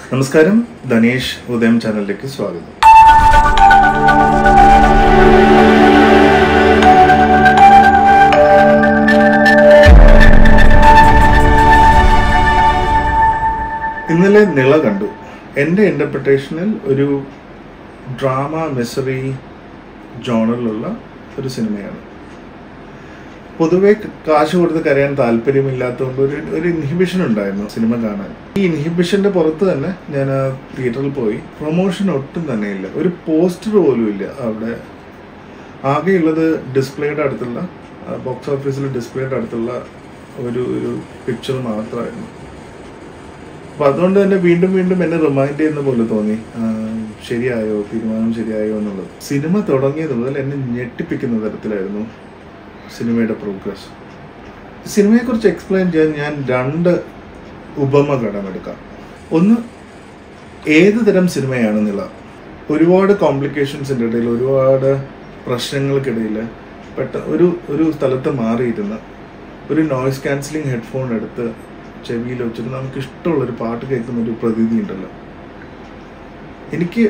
നമസ്കാരം ധനേഷ് ഉദയം ചാനലിലേക്ക് സ്വാഗതം ഇന്നലെ നിള കണ്ടു എൻ്റെ ഇൻ്റർപ്രിട്ടേഷനിൽ ഒരു ഡ്രാമ മിസറി ജോണറിലുള്ള ഒരു സിനിമയാണ് പൊതുവെ കാശ് കൊടുത്ത് കരയാൻ താല്പര്യമില്ലാത്തതുകൊണ്ട് ഒരു ഒരു ഇൻഹിബിഷൻ ഉണ്ടായിരുന്നു സിനിമ കാണാൻ ഈ ഇൻഹിബിഷന്റെ പുറത്ത് തന്നെ ഞാൻ ആ തിയേറ്ററിൽ പോയി പ്രൊമോഷൻ ഒട്ടും തന്നെ ഇല്ല ഒരു പോസ്റ്റർ പോലും ഇല്ല അവിടെ ആകെയുള്ളത് ഡിസ്പ്ലേയുടെ അടുത്തുള്ള ബോക്സ് ഓഫീസിൽ ഡിസ്പ്ലേയുടെ അടുത്തുള്ള ഒരു ഒരു പിക്ചർ മാത്രമായിരുന്നു അപ്പൊ അതുകൊണ്ട് തന്നെ വീണ്ടും വീണ്ടും എന്നെ റിമൈൻഡ് ചെയ്യുന്ന പോലെ തോന്നി ആ, ശരിയായോ തീരുമാനം ശരിയായോ എന്നുള്ളത് സിനിമ തുടങ്ങിയത് മുതൽ എന്നെ ഞെട്ടിപ്പിക്കുന്ന തരത്തിലായിരുന്നു സിനിമയുടെ പ്രോഗ്രസ് സിനിമയെക്കുറിച്ച് എക്സ്പ്ലെയിൻ ചെയ്യാൻ ഞാൻ രണ്ട് ഉപമ കടമെടുക്കാം ഒന്ന് ഏത് തരം സിനിമയാണെന്നുള്ള ഒരുപാട് കോംപ്ലിക്കേഷൻസിൻ്റെ ഇടയിൽ ഒരുപാട് പ്രശ്നങ്ങൾക്കിടയിൽ പെട്ട ഒരു ഒരു സ്ഥലത്ത് മാറിയിരുന്ന് ഒരു നോയ്സ് ക്യാൻസലിങ് ഹെഡ്ഫോൺ എടുത്ത് ചെവിയിൽ വെച്ചിട്ട് നമുക്ക് ഇഷ്ടമുള്ളൊരു പാട്ട് കേൾക്കുന്ന ഒരു പ്രതീതി ഉണ്ടല്ലോ എനിക്ക്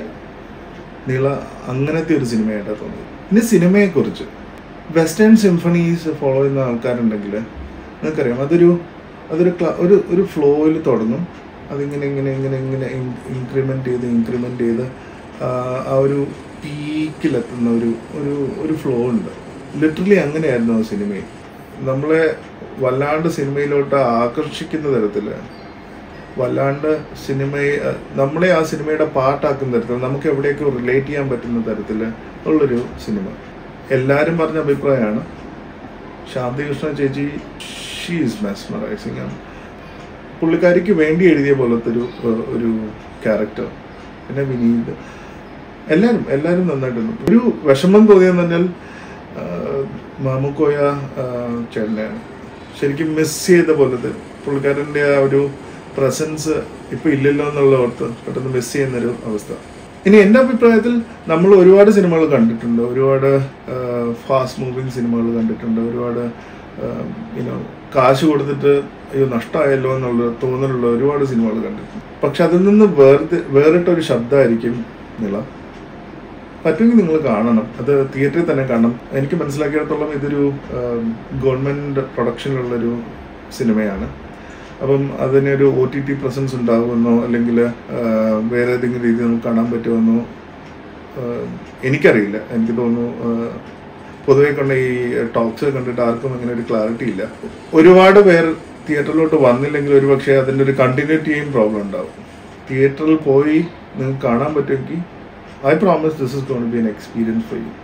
നീള അങ്ങനത്തെ ഒരു സിനിമയായിട്ടാണ് തോന്നിയത് ഇനി സിനിമയെക്കുറിച്ച് വെസ്റ്റേൺ സിംഫണീസ് ഫോളോ ചെയ്യുന്ന ആൾക്കാരുണ്ടെങ്കിൽ നിങ്ങൾക്കറിയാം അതൊരു അതൊരു ക്ല ഒരു ഒരു ഫ്ലോയിൽ തുടങ്ങും അതിങ്ങനെ ഇങ്ങനെ ഇങ്ങനെ ഇങ്ങനെ ഇൻക്രിമെൻ്റ് ചെയ്ത് ഇൻക്രിമെൻ്റ് ചെയ്ത് ആ, ആ ഒരു പീക്കിലെത്തുന്ന ഒരു ഒരു ഒരു ഫ്ലോ ഉണ്ട് ലിറ്ററലി അങ്ങനെയായിരുന്നു ആ സിനിമയിൽ നമ്മളെ വല്ലാണ്ട് സിനിമയിലോട്ട് ആകർഷിക്കുന്ന തരത്തിൽ വല്ലാണ്ട് സിനിമയെ അഹ് നമ്മളെ ആ സിനിമയുടെ പാട്ടാക്കുന്ന തരത്തിൽ നമുക്ക് എവിടെയൊക്കെ റിലേറ്റ് ചെയ്യാൻ പറ്റുന്ന തരത്തിൽ ഉള്ളൊരു സിനിമ എല്ലാവരും പറഞ്ഞ അഭിപ്രായമാണ് ശാന്തികൃഷ്ണ ചേച്ചി ഷീ ഈസ് മെസ്മറൈസിങ് പുള്ളിക്കാരിക്ക് വേണ്ടി എഴുതിയ പോലത്തെ ഒരു ഏഹ്, ഒരു ക്യാരക്ടർ പിന്നെ വിനീത് എല്ലാവരും എല്ലാവരും നന്നായിട്ടുണ്ട് ഒരു വിഷമം തോന്നിയെന്ന് പറഞ്ഞാൽ ആഹ്, മാമുക്കോയ ആഹ്, ചേട്ടനെയാണ് ശരിക്കും മിസ് ചെയ്ത പോലത്തെ പുള്ളിക്കാരൻ്റെ ആ ഒരു പ്രസൻസ് ഇപ്പൊ ഇല്ലല്ലോ എന്നുള്ള ഓർത്ത് പെട്ടെന്ന് മിസ് ചെയ്യുന്നൊരു അവസ്ഥ ഇനി എൻ്റെ അഭിപ്രായത്തിൽ നമ്മൾ ഒരുപാട് സിനിമകൾ കണ്ടിട്ടുണ്ട് ഒരുപാട് ഫാസ്റ്റ് മൂവിങ് സിനിമകൾ കണ്ടിട്ടുണ്ട് ഒരുപാട് യുനോ കാശ് കൊടുത്തിട്ട് അയ്യോ നഷ്ടമായല്ലോ എന്നുള്ള തോന്നലുള്ള ഒരുപാട് സിനിമകൾ കണ്ടിട്ടുണ്ട് പക്ഷെ അതിൽ നിന്ന് വേർതി വേറിട്ട ഒരു ശബ്ദമായിരിക്കും നിള പറ്റുമെങ്കിൽ നിങ്ങൾ കാണണം അത് തിയേറ്ററിൽ തന്നെ കാണണം എനിക്ക് മനസ്സിലാക്കിയിടത്തോളം ഇതൊരു ഗവൺമെന്റ് പ്രൊഡക്ഷനിലുള്ളൊരു സിനിമയാണ് അപ്പം അതിനൊരു ഒ ടി ടി പ്രസൻസ് ഉണ്ടാകുമെന്നോ അല്ലെങ്കിൽ വേറെ ഏതെങ്കിലും രീതിയിൽ നമുക്ക് കാണാൻ പറ്റുമെന്നോ ആഹ് എനിക്കറിയില്ല എനിക്ക് തോന്നുന്നു ആഹ് പൊതുവെ കണ്ട ഈ ടോക്സ് കണ്ടിട്ട് ആർക്കും അങ്ങനെ ഒരു ക്ലാരിറ്റി ഇല്ല ഒരുപാട് പേർ തിയേറ്ററിലോട്ട് വന്നില്ലെങ്കിൽ ഒരു പക്ഷേ അതിൻ്റെ ഒരു കണ്ടിന്യൂറ്റിയും പ്രോബ്ലം ഉണ്ടാവും തിയേറ്ററിൽ പോയി നിങ്ങൾക്ക് കാണാൻ പറ്റുമെങ്കിൽ I promise this is gonna be an experience for you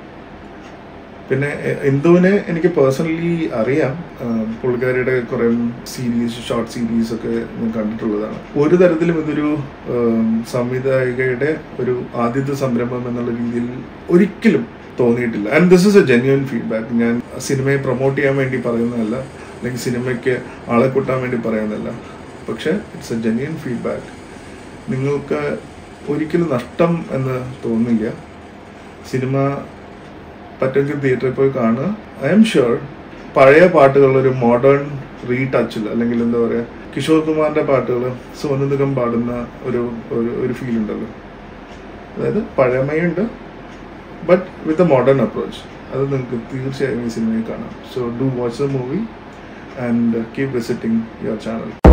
പിന്നെ എ- ഇന്ദുവിനെ എനിക്ക് പേഴ്സണലി അറിയാം ആ, പുള്ളിക്കാരിയുടെ കുറെ സീരീസ് ഷോർട്ട് സീരീസ് ഒക്കെ ഞാൻ കണ്ടിട്ടുള്ളതാണ് ഒരു തരത്തിലും ഇതൊരു ആം, സംവിധായികയുടെ ഒരു ആദ്യത്തെ സംരംഭം എന്നുള്ള രീതിയിൽ ഒരിക്കലും തോന്നിയിട്ടില്ല and this is a genuine feedback ഞാൻ സിനിമയെ പ്രൊമോട്ട് ചെയ്യാൻ വേണ്ടി പറയുന്നതല്ല അല്ലെങ്കിൽ സിനിമയ്ക്ക് ആളെ കൂട്ടാൻ വേണ്ടി പറയുന്നതല്ല പക്ഷെ ഇറ്റ്സ് എ ജെന്യൂൻ ഫീഡ്ബാക്ക് നിങ്ങൾക്ക് ഒരിക്കലും നഷ്ടം എന്ന് തോന്നില്ല സിനിമ പറ്റുമെങ്കിൽ തിയേറ്ററിൽ പോയി കാണുക ഐ എം ഷുവർ പഴയ പാട്ടുകൾ ഒരു മോഡേൺ റീടച്ചിൽ അല്ലെങ്കിൽ എന്താ പറയുക കിഷോർ കുമാറിന്റെ പാട്ടുകൾ സോനു നിഗം പാടുന്ന ഒരു ഒരു- ഒരു ഫീൽ ഉണ്ടല്ലോ അതായത് പഴമയുണ്ട് but with a modern approach അത് നിങ്ങൾക്ക് തീർച്ചയായും ഈ സിനിമയിൽ കാണാം so do watch the movie and keep visiting your channel